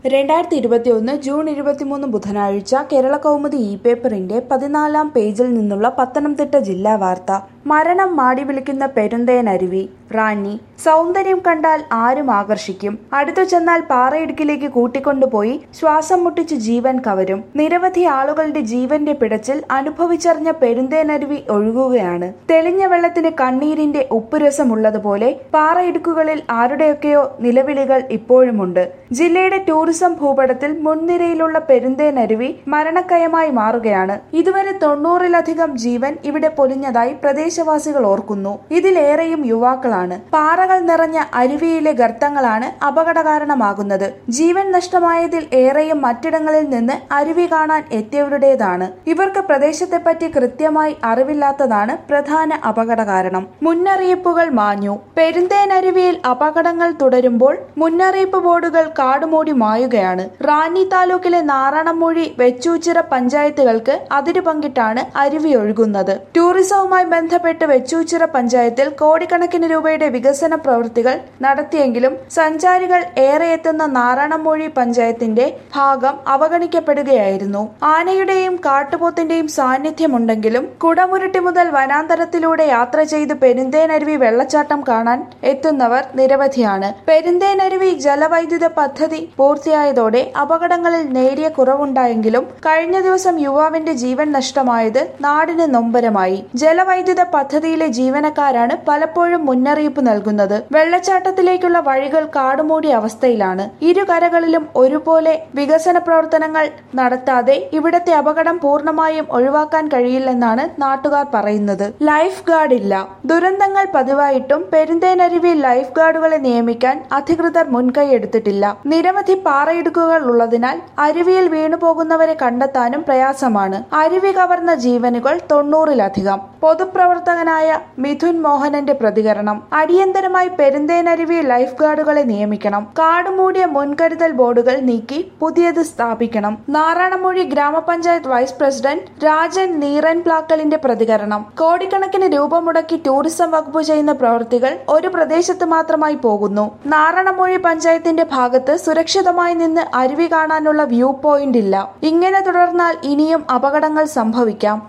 രണ്ടായിരത്തി ഇരുപത്തിയൊന്ന് ജൂൺ ഇരുപത്തിമൂന്ന് ബുധനാഴ്ച കേരള കൗമുദി ഇ പേപ്പറിന്റെ പതിനാലാം പേജിൽ നിന്നുള്ള പത്തനംതിട്ട ജില്ലാ വാർത്ത മരണം മാടി വിളിക്കുന്ന പെരുന്തേനരുവി റാന്നി സൗന്ദര്യം കണ്ടാൽ ആരും ആകർഷിക്കും അടുത്തു ചെന്നാൽ പാറയിടുക്കിലേക്ക് കൂട്ടിക്കൊണ്ടുപോയി ശ്വാസം മുട്ടിച്ച് ജീവൻ കവരും നിരവധി ആളുകളുടെ ജീവന്റെ പിടച്ചിൽ അനുഭവിച്ചറിഞ്ഞ പെരുന്തേനരുവി ഒഴുകുകയാണ് തെളിഞ്ഞ വെള്ളത്തിന് കണ്ണീരിന്റെ ഉപ്പുരസമുള്ളതുപോലെ പാറയിടുക്കുകളിൽ ആരുടെയൊക്കെയോ നിലവിളികൾ ഇപ്പോഴുമുണ്ട് ജില്ലയുടെ ടൂറിസം ഭൂപടത്തിൽ മുൻനിരയിലുള്ള പെരുന്തേനരുവി മരണക്കയമായി മാറുകയാണ് ഇതുവരെ തൊണ്ണൂറിലധികം ജീവൻ ഇവിടെ പൊലിഞ്ഞതായി പ്രദേശവാസികൾ ഓർക്കുന്നു ഇതിലേറെയും യുവാക്കളാണ് പാറകൾ നിറഞ്ഞ അരുവിയിലെ ഗർത്തങ്ങളാണ് അപകട കാരണമാകുന്നത് ജീവൻ നഷ്ടമായതിൽ ഏറെയും മറ്റിടങ്ങളിൽ നിന്ന് അരുവി കാണാൻ എത്തിയവരുടേതാണ് ഇവർക്ക് പ്രദേശത്തെപ്പറ്റി കൃത്യമായി അറിവില്ലാത്തതാണ് പ്രധാന അപകട കാരണം മുന്നറിയിപ്പുകൾ മാഞ്ഞു പെരുന്തേനരുവിയിൽ അപകടങ്ങൾ തുടരുമ്പോൾ മുന്നറിയിപ്പ് ബോർഡുകൾ കാടുമൂടി മായുകയാണ് റാന്നി താലൂക്കിലെ നാറാണമൂഴി വെച്ചൂച്ചിറ പഞ്ചായത്തുകൾക്ക് അതിരു പങ്കിട്ടാണ് അരുവി ഒഴുകുന്നത് ടൂറിസവുമായി ബന്ധപ്പെട്ട് വെച്ചൂച്ചിറ പഞ്ചായത്തിൽ കോടിക്കണക്കിന് രൂപയുടെ വികസന പ്രവൃത്തികൾ നടത്തിയെങ്കിലും സഞ്ചാരികൾ ഏറെ എത്തുന്ന നാറാണമൂഴി പഞ്ചായത്തിന്റെ ഭാഗം അവഗണിക്കപ്പെടുകയായിരുന്നു ആനയുടെയും കാട്ടുപോത്തിന്റെയും സാന്നിധ്യമുണ്ടെങ്കിലും കുടമുരുട്ടി മുതൽ വനാന്തരത്തിലൂടെ യാത്ര ചെയ്ത് പെരുന്തേനരുവി വെള്ളച്ചാട്ടം കാണാൻ എത്തുന്നവർ നിരവധിയാണ് പെരുന്തേനരുവി ജലവൈദ്യുത പദ്ധതി പൂർത്തിയായതോടെ അപകടങ്ങളിൽ നേരിയ കുറവുണ്ടായെങ്കിലും കഴിഞ്ഞ ദിവസം യുവാവിന്റെ ജീവൻ നഷ്ടമായത് നാടിന് നൊമ്പരമായി ജലവൈദ്യുത പദ്ധതിയിലെ ജീവനക്കാരാണ് പലപ്പോഴും മുന്നറിയിപ്പ് നൽകുന്നത് വെള്ളച്ചാട്ടത്തിലേക്കുള്ള വഴികൾ കാടുമൂടിയ അവസ്ഥയിലാണ് ഇരു കരകളിലും ഒരുപോലെ വികസന പ്രവർത്തനങ്ങൾ നടത്താതെ ഇവിടത്തെ അപകടം പൂർണ്ണമായും ഒഴിവാക്കാൻ കഴിയില്ലെന്നാണ് നാട്ടുകാർ പറയുന്നത് ലൈഫ് ഗാർഡ് ഇല്ല ദുരന്തങ്ങൾ പതിവായിട്ടും പെരുന്തേനരുവിയിൽ ലൈഫ് ഗാർഡുകളെ നിയമിക്കാൻ അധികൃതർ മുൻകൈയെടുത്തിട്ടില്ല നിരവധി പാറയിടുക്കുകൾ ഉള്ളതിനാൽ അരുവിയിൽ വീണുപോകുന്നവരെ കണ്ടെത്താനും പ്രയാസമാണ് അരുവി കവർന്ന ജീവനുകൾ തൊണ്ണൂറിലധികം പൊതുപ്രവർത്തകനായ മിഥുൻ മോഹനന്റെ പ്രതികരണം അടിയന്തരമായി പെരുന്തേനരുവിയിൽ ലൈഫ് ഗാർഡുകളെ നിയമിക്കണം കാടുമൂടിയ മുൻകരുതൽ ബോർഡുകൾ നീക്കി പുതിയത് സ്ഥാപിക്കണം നാറാണമൂഴി ഗ്രാമപഞ്ചായത്ത് വൈസ് പ്രസിഡന്റ് രാജൻ നീറൻ പ്ലാക്കലിന്റെ പ്രതികരണം കോടിക്കണക്കിന് രൂപ മുടക്കി ടൂറിസം വകുപ്പ് ചെയ്യുന്ന പ്രവൃത്തികൾ ഒരു പ്രദേശത്ത് മാത്രമായി പോകുന്നു നാറാണമൂഴി പഞ്ചായത്തിന്റെ ഭാഗത്ത് സുരക്ഷിതമായി നിന്ന് അരുവി കാണാനുള്ള വ്യൂ പോയിന്റ് ഇല്ല ഇങ്ങനെ തുടർന്നാൽ ഇനിയും അപകടങ്ങൾ സംഭവിക്കാം